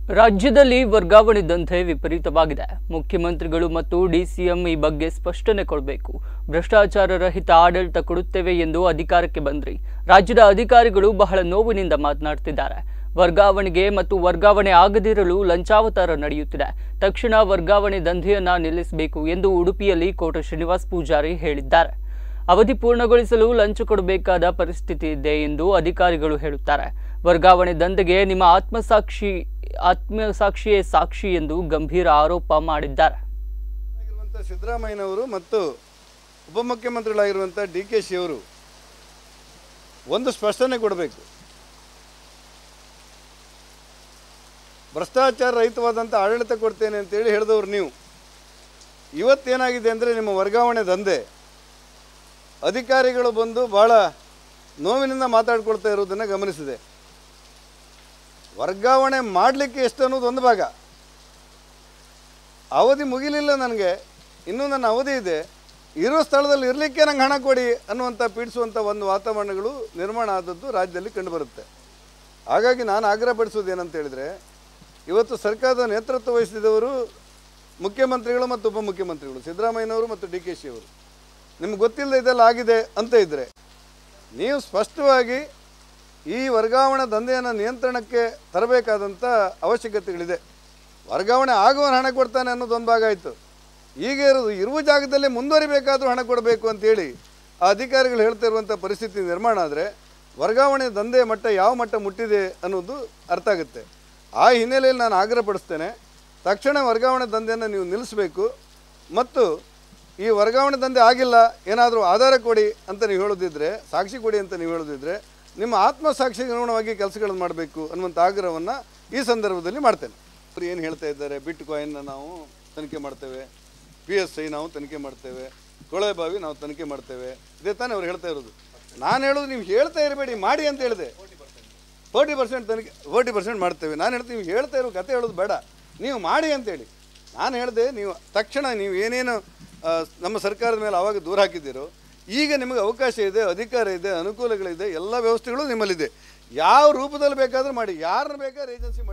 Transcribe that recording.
ರಾಜ್ಯದಲ್ಲಿ ವರ್ಗಾವಣೆ ದಂಧೆ ವಿಪರೀತವಾಗಿದೆ ಮುಖ್ಯಮಂತ್ರಿಗಳು ಮತ್ತು ಡಿಸಿಎಂ ಈ ಬಗ್ಗೆ ಸ್ಪಷ್ಟನೆ ಕೊಡಬೇಕು ಭ್ರಷ್ಟಾಚಾರ ರಹಿತ ಆಡಳಿತ ಕೊಡುತ್ತೇವೆ ಎಂದು ಅಧಿಕಾರಕ್ಕೆ ಬಂದ್ರಿ ರಾಜ್ಯದ ಅಧಿಕಾರಿಗಳು ಬಹಳ ನೋವಿನಿಂದ ಮಾತನಾಡ್ತಿದ್ದಾರೆ ವರ್ಗಾವಣೆಗೆ ಮತ್ತು ವರ್ಗಾವಣೆ ಆಗದಿರಲು ಲಂಚಾವತಾರ ನಡೆಯುತ್ತಿದೆ ತಕ್ಷಣ ವರ್ಗಾವಣೆ ದಂಧೆಯನ್ನ ನಿಲ್ಲಿಸಬೇಕು ಎಂದು ಉಡುಪಿಯಲ್ಲಿ ಕೋಟ ಶ್ರೀನಿವಾಸ್ ಪೂಜಾರಿ ಹೇಳಿದ್ದಾರೆ ಅವಧಿ ಪೂರ್ಣಗೊಳಿಸಲು ಲಂಚ ಕೊಡಬೇಕಾದ ಪರಿಸ್ಥಿತಿ ಇದೆ ಎಂದು ಅಧಿಕಾರಿಗಳು ಹೇಳುತ್ತಾರೆ ವರ್ಗಾವಣೆ ದಂಧೆಗೆ ನಿಮ್ಮ ಆತ್ಮಸಾಕ್ಷಿ ಆತ್ಮಸಾಕ್ಷಿಯೇ ಸಾಕ್ಷಿ ಎಂದು ಗಂಭೀರ ಆರೋಪ ಮಾಡಿದ್ದಾರೆ ಆಗಿರುವಂಥ ಸಿದ್ದರಾಮಯ್ಯನವರು ಮತ್ತು ಉಪಮುಖ್ಯಮಂತ್ರಿಗಳಾಗಿರುವಂಥ ಡಿ ಕೆ ಶಿ ಅವರು ಒಂದು ಸ್ಪಷ್ಟನೆ ಕೊಡಬೇಕು ಭ್ರಷ್ಟಾಚಾರ ರಹಿತವಾದಂಥ ಆಡಳಿತ ಕೊಡ್ತೇನೆ ಅಂತೇಳಿ ಹೇಳಿದವರು ನೀವು ಇವತ್ತೇನಾಗಿದೆ ಅಂದರೆ ನಿಮ್ಮ ವರ್ಗಾವಣೆ ದಂಧೆ ಅಧಿಕಾರಿಗಳು ಬಂದು ಭಾಳ ನೋವಿನಿಂದ ಮಾತಾಡ್ಕೊಳ್ತಾ ಇರೋದನ್ನು ಗಮನಿಸಿದೆ ವರ್ಗಾವಣೆ ಮಾಡಲಿಕ್ಕೆ ಎಷ್ಟು ಅನ್ನೋದು ಒಂದು ಭಾಗ ಅವಧಿ ಮುಗಿಲಿಲ್ಲ ನನಗೆ ಇನ್ನೂ ನನ್ನ ಅವಧಿ ಇದೆ ಇರೋ ಸ್ಥಳದಲ್ಲಿ ಇರಲಿಕ್ಕೆ ನಂಗೆ ಹಣ ಕೊಡಿ ಅನ್ನುವಂಥ ಪೀಡಿಸುವಂಥ ಒಂದು ವಾತಾವರಣಗಳು ನಿರ್ಮಾಣ ಆದದ್ದು ರಾಜ್ಯದಲ್ಲಿ ಕಂಡುಬರುತ್ತೆ ಹಾಗಾಗಿ ನಾನು ಆಗ್ರಹಪಡಿಸೋದು ಏನಂತ ಹೇಳಿದರೆ ಇವತ್ತು ಸರ್ಕಾರದ ನೇತೃತ್ವ ವಹಿಸಿದವರು ಮುಖ್ಯಮಂತ್ರಿಗಳು ಮತ್ತು ಉಪಮುಖ್ಯಮಂತ್ರಿಗಳು ಸಿದ್ದರಾಮಯ್ಯನವರು ಮತ್ತು ಡಿ ಕೆ ಶಿ ಅವರು ನಿಮ್ಗೆ ಗೊತ್ತಿಲ್ಲದೆ ಇದೆಲ್ಲ ಆಗಿದೆ ಅಂತ ಇದ್ದರೆ ನೀವು ಸ್ಪಷ್ಟವಾಗಿ ಈ ವರ್ಗಾವಣೆ ದಂಧೆಯನ್ನು ನಿಯಂತ್ರಣಕ್ಕೆ ತರಬೇಕಾದಂಥ ಅವಶ್ಯಕತೆಗಳಿದೆ ವರ್ಗಾವಣೆ ಆಗುವವನು ಹಣ ಕೊಡ್ತಾನೆ ಅನ್ನೋದು ಒಂದು ಭಾಗ ಆಯಿತು ಈಗ ಇರೋದು ಇರುವ ಜಾಗದಲ್ಲೇ ಮುಂದುವರಿಬೇಕಾದ್ರೂ ಹಣ ಕೊಡಬೇಕು ಅಂತೇಳಿ ಆ ಅಧಿಕಾರಿಗಳು ಹೇಳ್ತಾ ಇರುವಂಥ ಪರಿಸ್ಥಿತಿ ನಿರ್ಮಾಣ ಆದರೆ ವರ್ಗಾವಣೆ ದಂಧೆ ಮಟ್ಟ ಯಾವ ಮಟ್ಟ ಮುಟ್ಟಿದೆ ಅನ್ನೋದು ಅರ್ಥ ಆಗುತ್ತೆ ಆ ಹಿನ್ನೆಲೆಯಲ್ಲಿ ನಾನು ಆಗ್ರಹಪಡಿಸ್ತೇನೆ ತಕ್ಷಣ ವರ್ಗಾವಣೆ ದಂಧೆಯನ್ನು ನೀವು ನಿಲ್ಲಿಸಬೇಕು ಮತ್ತು ಈ ವರ್ಗಾವಣೆ ದಂಧೆ ಆಗಿಲ್ಲ ಏನಾದರೂ ಆಧಾರ ಕೊಡಿ ಅಂತ ನೀವು ಹೇಳೋದಿದ್ರೆ ಸಾಕ್ಷಿ ಕೊಡಿ ಅಂತ ನೀವು ಹೇಳೋದಿದ್ರೆ ನಿಮ್ಮ ಆತ್ಮಸಾಕ್ಷಿಗೆ ಅನುಗುಣವಾಗಿ ಕೆಲಸಗಳನ್ನು ಮಾಡಬೇಕು ಅನ್ನುವಂಥ ಆಗ್ರಹವನ್ನು ಈ ಸಂದರ್ಭದಲ್ಲಿ ಮಾಡ್ತೇನೆ ಅವ್ರು ಏನು ಹೇಳ್ತಾ ಇದ್ದಾರೆ ಬಿಟ್ ಕಾಯಿನ್ನ ನಾವು ತನಿಖೆ ಮಾಡ್ತೇವೆ ಪಿ ಎಸ್ ಐ ನಾವು ತನಿಖೆ ಮಾಡ್ತೇವೆ ಕೊಳವೆ ಬಾವಿ ನಾವು ತನಿಖೆ ಮಾಡ್ತೇವೆ ಇದೇ ತಾನೇ ಅವ್ರು ಹೇಳ್ತಾ ಇರೋದು ನಾನು ಹೇಳೋದು ನೀವು ಹೇಳ್ತಾ ಇರಬೇಡಿ ಮಾಡಿ ಅಂತ ಹೇಳಿದೆ ಫೋರ್ಟಿ ಪರ್ಸೆಂಟ್ ತನಿಖೆ ಫೋರ್ಟಿ ಪರ್ಸೆಂಟ್ ಮಾಡ್ತೇವೆ ನಾನು ಹೇಳ್ತೀನಿ ನೀವು ಹೇಳ್ತಾ ಇರೋ ಕತೆ ಹೇಳೋದು ಬೇಡ ನೀವು ಮಾಡಿ ಅಂತೇಳಿ ನಾನು ಹೇಳಿದೆ ನೀವು ತಕ್ಷಣ ನೀವು ಏನೇನು ಆ, ನಮ್ಮ ಸರ್ಕಾರದ ಮೇಲೆ ಆವಾಗ ದೂರ ಹಾಕಿದ್ದೀರೋ ಈಗ ನಿಮಗೆ ಅವಕಾಶ ಇದೆ ಅಧಿಕಾರ ಇದೆ ಅನುಕೂಲಗಳಿದೆ ಎಲ್ಲ ವ್ಯವಸ್ಥೆಗಳು ನಿಮ್ಮಲ್ಲಿದೆ ಯಾವ ರೂಪದಲ್ಲಿ ಬೇಕಾದರೂ ಮಾಡಿ ಯಾರನ್ನ ಬೇಕಾದ್ರೆ ಏಜೆನ್ಸಿ ಮಾಡಿ